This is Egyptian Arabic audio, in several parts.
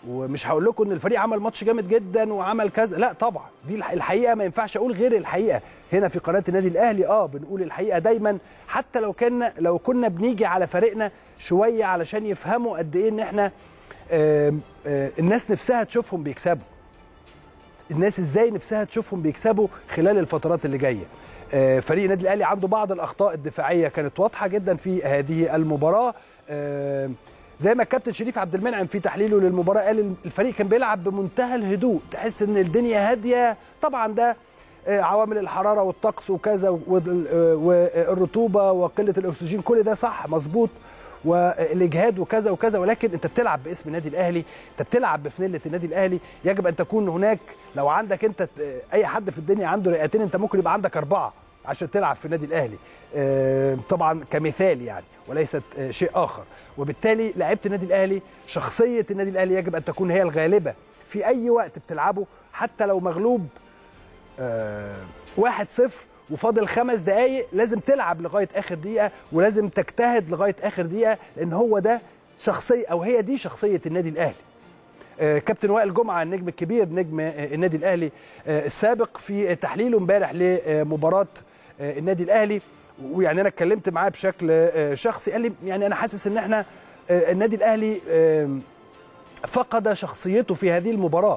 ومش هقول لكم ان الفريق عمل ماتش جامد جدا وعمل كذا لا طبعا دي الح- الحقيقه ما ينفعش اقول غير الحقيقه هنا في قناه النادي الاهلي اه بنقول الحقيقه دايما حتى لو كنا لو كنا بنيجي على فريقنا شويه علشان يفهموا قد ايه ان احنا آم، آه الناس نفسها تشوفهم بيكسبوا الناس ازاي نفسها تشوفهم بيكسبوا خلال الفترات اللي جايه آه، فريق النادي الاهلي عنده بعض الاخطاء الدفاعيه كانت واضحه جدا في هذه المباراه آه، زي ما الكابتن شريف عبد المنعم في تحليله للمباراه قال الفريق كان بيلعب بمنتهى الهدوء تحس ان الدنيا هاديه طبعا ده آه، عوامل الحراره والطقس وكذا وال- آه، والرطوبه وقله الاكسجين كل ده صح مظبوط والاجهاد وكذا وكذا ولكن انت بتلعب باسم النادي الاهلي انت بتلعب بفانيله النادي الاهلي يجب ان تكون هناك لو عندك انت اي حد في الدنيا عنده رئتين انت ممكن يبقى عندك اربعه عشان تلعب في النادي الاهلي آه، طبعا كمثال يعني وليست آه، شيء اخر وبالتالي لعيبه النادي الاهلي شخصيه النادي الاهلي يجب ان تكون هي الغالبه في اي وقت بتلعبه حتى لو مغلوب آه، واحد صفر وفاضل خمس دقايق لازم تلعب لغايه اخر دقيقه ولازم تجتهد لغايه اخر دقيقه لان هو ده شخصيه او هي دي شخصيه النادي الاهلي آه، كابتن وائل جمعه النجم الكبير نجم آه، النادي الاهلي آه، السابق في تحليله امبارح لمباراه آه، النادي الاهلي ويعني انا اتكلمت معاه بشكل آه، شخصي قال لي يعني انا حاسس ان احنا آه، النادي الاهلي آه، فقد شخصيته في هذه المباراه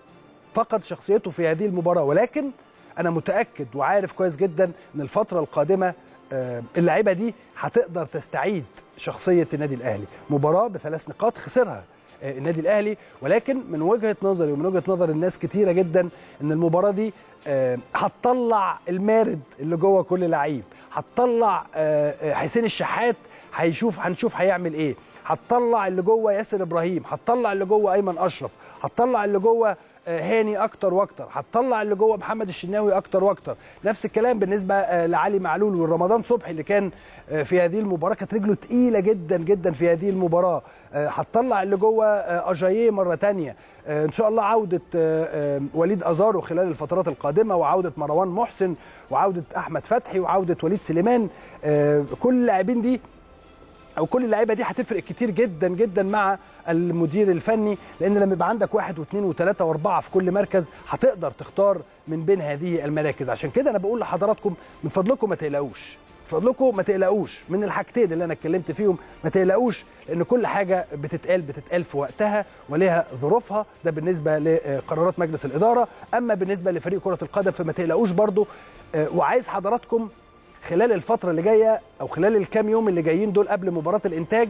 فقد شخصيته في هذه المباراه ولكن انا متاكد وعارف كويس جدا ان الفتره القادمه آه، اللعيبه دي هتقدر تستعيد شخصيه النادي الاهلي مباراه بثلاث نقاط خسرها آه، النادي الاهلي ولكن من وجهه نظري ومن وجهه نظر الناس كتيره جدا ان المباراه دي آه، هتطلع المارد اللي جوه كل لعيب هتطلع آه، آه، حسين الشحات هيشوف هنشوف هيعمل ايه هتطلع اللي جوه ياسر ابراهيم هتطلع اللي جوه ايمن اشرف هتطلع اللي جوه آه، هاني اكتر واكتر هتطلع اللي جوه محمد الشناوي اكتر واكتر نفس الكلام بالنسبه آه، لعلي معلول ورمضان صبحي اللي كان آه، في هذه المباراه كانت رجله تقيله جدا جدا في هذه المباراه آه، هتطلع اللي جوه آه، اجاييه مره تانية آه، ان شاء الله عوده آه، آه، وليد ازارو خلال الفترات القادمه وعوده مروان محسن وعوده احمد فتحي وعوده وليد سليمان آه، كل اللاعبين دي او كل اللعيبه دي هتفرق كتير جدا جدا مع المدير الفني لان لما يبقى عندك واحد واثنين وثلاثه واربعه في كل مركز هتقدر تختار من بين هذه المراكز عشان كده انا بقول لحضراتكم من فضلكم ما تقلقوش من فضلكم ما تقلقوش من الحاجتين اللي انا اتكلمت فيهم ما تقلقوش لان كل حاجه بتتقال بتتقال في وقتها ولها ظروفها ده بالنسبه لقرارات مجلس الاداره اما بالنسبه لفريق كره القدم فما تقلقوش برضو آه، وعايز حضراتكم خلال الفترة اللي جاية أو خلال الكام يوم اللي جايين دول قبل مباراة الإنتاج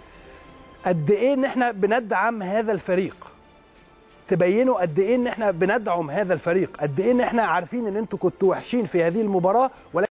قد إيه إن إحنا بندعم هذا الفريق تبينوا قد إيه إن إحنا بندعم هذا الفريق قد إيه إن إحنا عارفين إن أنتوا كنتوا وحشين في هذه المباراة ولكن